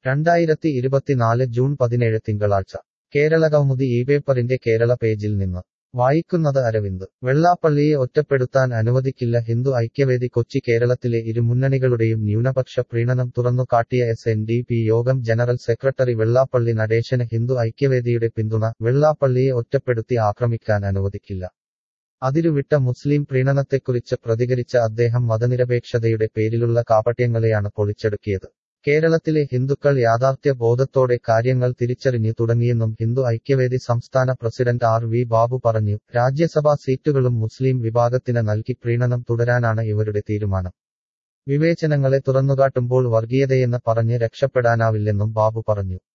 രണ്ടായിരത്തി ഇരുപത്തിനാല് ജൂൺ പതിനേഴ് തിങ്കളാഴ്ച കേരളകൗമുദി ഈ പേപ്പറിന്റെ കേരള പേജിൽ നിന്ന് വായിക്കുന്നത് അരവിന്ദ് വെള്ളാപ്പള്ളിയെ ഒറ്റപ്പെടുത്താൻ അനുവദിക്കില്ല ഹിന്ദു ഐക്യവേദി കൊച്ചി കേരളത്തിലെ ഇരു മുന്നണികളുടെയും ന്യൂനപക്ഷ പ്രീണനം തുറന്നുകാട്ടിയ എസ് എൻ ഡി പി യോഗം ജനറൽ സെക്രട്ടറി വെള്ളാപ്പള്ളി നടേശന് ഹിന്ദു ഐക്യവേദിയുടെ പിന്തുണ വെള്ളാപ്പള്ളിയെ ഒറ്റപ്പെടുത്തി ആക്രമിക്കാൻ അനുവദിക്കില്ല അതിരുവിട്ട മുസ്ലിം പ്രീണനത്തെക്കുറിച്ച് പ്രതികരിച്ച അദ്ദേഹം മതനിരപേക്ഷതയുടെ പേരിലുള്ള കാപട്യങ്ങളെയാണ് പൊളിച്ചടുക്കിയത് കേരളത്തിലെ ഹിന്ദുക്കൾ യാഥാർത്ഥ്യ ബോധത്തോടെ കാര്യങ്ങൾ തിരിച്ചറിഞ്ഞു തുടങ്ങിയെന്നും ഹിന്ദു ഐക്യവേദി സംസ്ഥാന പ്രസിഡന്റ് ആർ വി ബാബു പറഞ്ഞു രാജ്യസഭാ സീറ്റുകളും മുസ്ലിം വിഭാഗത്തിന് നൽകി പ്രീണനം തുടരാനാണ് ഇവരുടെ തീരുമാനം വിവേചനങ്ങളെ തുറന്നുകാട്ടുമ്പോൾ വർഗീയതയെന്ന് പറഞ്ഞ് രക്ഷപ്പെടാനാവില്ലെന്നും ബാബു പറഞ്ഞു